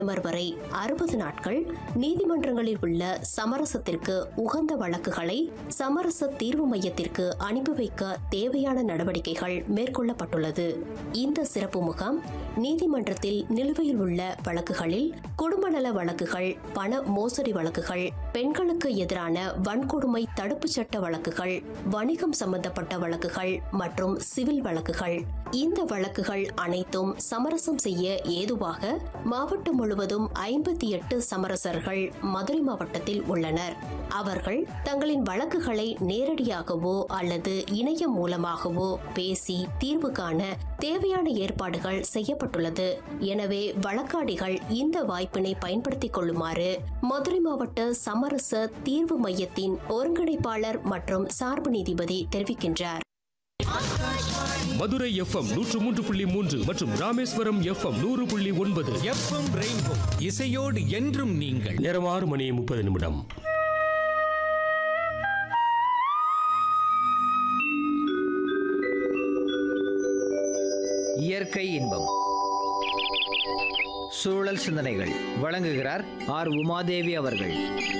December வரை அறுபது நாட்கள் நீதிமன்றங்களில் உள்ள சமரசத்திற்கு உகந்த வழக்குகளை சமரச தீர்வு மையத்திற்கு அனுப்பி வைக்க தேவையான நடவடிக்கைகள் மேற்கொள்ளப்பட்டுள்ளது இந்த சிறப்பு முகாம் நீதிமன்றத்தில் நிலுவையில் உள்ள வழக்குகளில் குடும்ப நல வழக்குகள் பண மோசடி வழக்குகள் பெண்களுக்கு எதிரான வன்கொடுமை தடுப்புச் சட்ட வழக்குகள் வணிகம் சம்பந்தப்பட்ட வழக்குகள் மற்றும் சிவில் வழக்குகள் இந்த வழக்குகள் அனைத்தும் சமரசம் செய்ய ஏதுவாக மாவட்டம் முழுவதும் ஐம்பத்தி எட்டு சமரசர்கள் மதுரை மாவட்டத்தில் உள்ளனர் அவர்கள் தங்களின் வழக்குகளை நேரடியாகவோ அல்லது இணையம் மூலமாகவோ பேசி தீர்வு காண தேவையான ஏற்பாடுகள் செய்யப்பட்டுள்ளது எனவே வழக்காடிகள் இந்த வாய்ப்பினை பயன்படுத்திக் கொள்ளுமாறு மதுரை மாவட்ட சமரச தீர்வு மையத்தின் ஒருங்கிணைப்பாளர் மற்றும் சார்பு நீதிபதி தெரிவிக்கின்றார் மதுரை எஃப்எம் நூற்று மூன்று புள்ளி மூன்று மற்றும் ராமேஸ்வரம் எஃப்எம் நூறு புள்ளி ஒன்பது எஃப்எம் ரெயின்போ இசையோடு என்றும் நீங்கள் நேரம் ஆறு மணி முப்பது நிமிடம் இயற்கை இன்பம் சூழல் சிந்தனைகள் வழங்குகிறார் ஆர் உமாதேவி அவர்கள்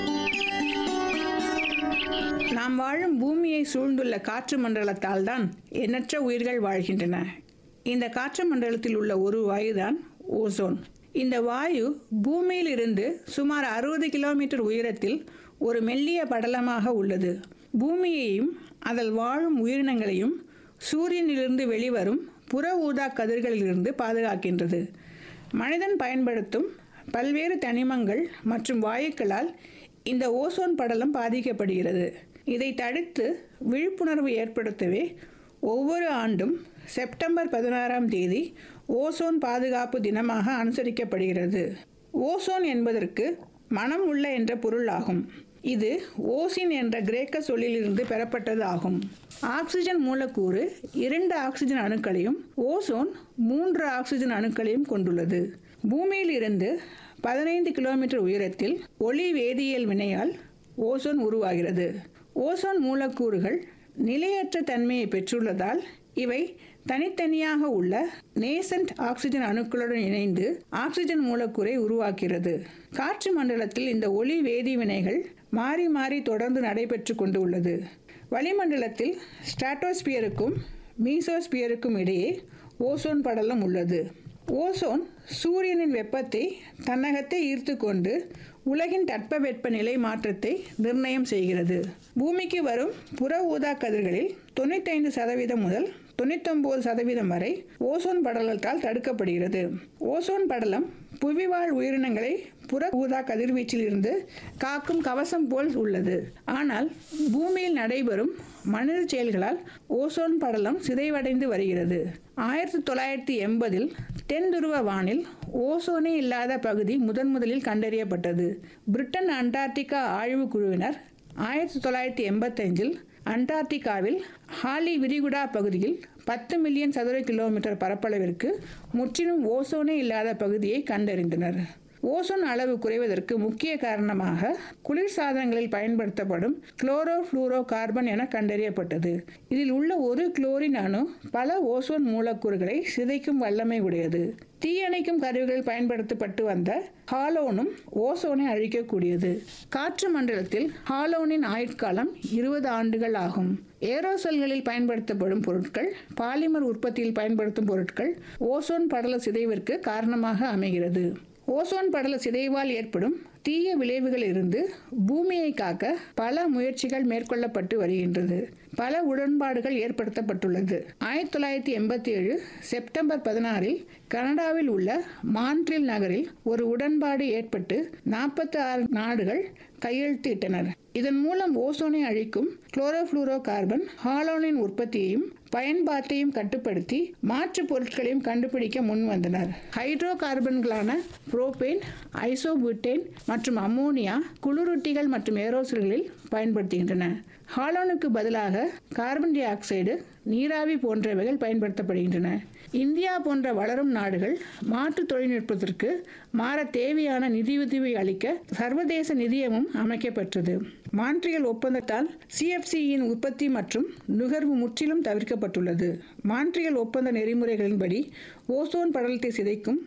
நாம் வாழும் பூமியை சூழ்ந்துள்ள காற்று மண்டலத்தால் தான் எண்ணற்ற உயிர்கள் வாழ்கின்றன இந்த காற்று மண்டலத்தில் உள்ள ஒரு வாயுதான் ஓசோன் இந்த வாயு பூமியில் இருந்து சுமார் அறுபது கிலோமீட்டர் உயரத்தில் ஒரு மெல்லிய படலமாக உள்ளது பூமியையும் அதில் வாழும் உயிரினங்களையும் சூரியனிலிருந்து வெளிவரும் புற ஊதா கதிர்களிலிருந்து பாதுகாக்கின்றது மனிதன் பயன்படுத்தும் பல்வேறு தனிமங்கள் மற்றும் வாயுக்களால் இந்த ஓசோன் படலம் பாதிக்கப்படுகிறது இதை தடுத்து விழிப்புணர்வு ஏற்படுத்தவே ஒவ்வொரு ஆண்டும் செப்டம்பர் பதினாறாம் தேதி ஓசோன் பாதுகாப்பு தினமாக அனுசரிக்கப்படுகிறது ஓசோன் என்பதற்கு மனம் உள்ள என்ற பொருளாகும் இது ஓசின் என்ற கிரேக்க சொல்லிலிருந்து பெறப்பட்டது ஆகும் ஆக்சிஜன் மூலக்கூறு இரண்டு ஆக்சிஜன் அணுக்களையும் ஓசோன் மூன்று ஆக்சிஜன் அணுக்களையும் கொண்டுள்ளது பூமியில் இருந்து பதினைந்து கிலோமீட்டர் உயரத்தில் ஒளி வேதியியல் வினையால் ஓசோன் உருவாகிறது ஓசோன் மூலக்கூறுகள் நிலையற்ற தன்மையை பெற்றுள்ளதால் இவை தனித்தனியாக உள்ள நேசன்ட் ஆக்சிஜன் அணுக்களுடன் இணைந்து ஆக்சிஜன் மூலக்கூறை உருவாக்கிறது காற்று மண்டலத்தில் இந்த ஒளி வேதி வினைகள் மாறி மாறி தொடர்ந்து நடைபெற்று கொண்டு உள்ளது வளிமண்டலத்தில் ஸ்ட்ராட்டோஸ்பியருக்கும் மீசோஸ்பியருக்கும் இடையே ஓசோன் படலம் உள்ளது ஓசோன் சூரியனின் வெப்பத்தை தன்னகத்தை ஈர்த்து கொண்டு உலகின் தட்பவெப்ப நிலை மாற்றத்தை நிர்ணயம் செய்கிறது பூமிக்கு வரும் புற ஊதா கதிர்களில் தொண்ணூத்தைந்து சதவீதம் முதல் தொண்ணூத்தொம்பது சதவீதம் வரை ஓசோன் படலத்தால் தடுக்கப்படுகிறது ஓசோன் படலம் புவிவாழ் உயிரினங்களை புற ஊதா கதிர்வீச்சில் இருந்து காக்கும் கவசம் போல் உள்ளது ஆனால் பூமியில் நடைபெறும் மனித செயல்களால் ஓசோன் படலம் சிதைவடைந்து வருகிறது ஆயிரத்தி தொள்ளாயிரத்தி எண்பதில் தென் துருவ வானில் ஓசோனே இல்லாத பகுதி முதன் முதலில் கண்டறியப்பட்டது பிரிட்டன் அண்டார்டிகா ஆய்வு குழுவினர் ஆயிரத்தி தொள்ளாயிரத்தி எண்பத்தஞ்சில் அண்டார்டிகாவில் ஹாலி விரிகுடா பகுதியில் பத்து மில்லியன் சதுர கிலோமீட்டர் பரப்பளவிற்கு முற்றிலும் ஓசோனே இல்லாத பகுதியை கண்டறிந்தனர் ஓசோன் அளவு குறைவதற்கு முக்கிய காரணமாக குளிர்சாதனங்களில் பயன்படுத்தப்படும் குளோரோ ஃப்ளூரோ கார்பன் என கண்டறியப்பட்டது இதில் உள்ள ஒரு குளோரின் அணு பல ஓசோன் மூலக்கூறுகளை சிதைக்கும் வல்லமை உடையது தீயணைக்கும் கருவிகள் பயன்படுத்தப்பட்டு வந்த ஹாலோனும் ஓசோனை அழிக்கக்கூடியது காற்று மண்டலத்தில் ஹாலோனின் ஆயுட்காலம் இருபது ஆண்டுகள் ஆகும் ஏரோசல்களில் பயன்படுத்தப்படும் பொருட்கள் பாலிமர் உற்பத்தியில் பயன்படுத்தும் பொருட்கள் ஓசோன் படல சிதைவிற்கு காரணமாக அமைகிறது ஓசோன் படல சிதைவால் ஏற்படும் தீய விளைவுகள் இருந்து பூமியை காக்க பல முயற்சிகள் மேற்கொள்ளப்பட்டு வருகின்றது பல உடன்பாடுகள் ஏற்படுத்தப்பட்டுள்ளது ஆயிரத்தி தொள்ளாயிரத்தி எண்பத்தி ஏழு செப்டம்பர் பதினாறில் கனடாவில் உள்ள மான்ட்ரில் நகரில் ஒரு உடன்பாடு ஏற்பட்டு நாற்பத்தி ஆறு நாடுகள் கையெழுத்திட்டனர் இதன் மூலம் ஓசோனை அழிக்கும் குளோரோஃப்ளூரோ கார்பன் ஹாலோனின் உற்பத்தியையும் பயன்பாட்டையும் கட்டுப்படுத்தி மாற்று பொருட்களையும் கண்டுபிடிக்க முன் வந்தனர் ஹைட்ரோ கார்பன்களான புரோபேன் ஐசோபுட்டேன் மற்றும் அம்மோனியா குளிரூட்டிகள் மற்றும் ஏரோசல்களில் பயன்படுத்துகின்றன ஹாலோனுக்கு பதிலாக கார்பன் டை ஆக்சைடு நீராவி போன்றவைகள் பயன்படுத்தப்படுகின்றன இந்தியா போன்ற வளரும் நாடுகள் மாற்று தொழில்நுட்பத்திற்கு மாற தேவையான நிதியுதவி அளிக்க சர்வதேச நிதியமும் அமைக்கப்பட்டது மான்ட்ரியல் ஒப்பந்தத்தால் சிஎஃப்சியின் உற்பத்தி மற்றும் நுகர்வு முற்றிலும் தவிர்க்கப்பட்டுள்ளது மான்ட்ரியல் ஒப்பந்த நெறிமுறைகளின்படி ஓசோன் படலத்தை சிதைக்கும்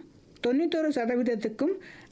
தொண்ணூத்தொரு சதவீதத்துக்கும்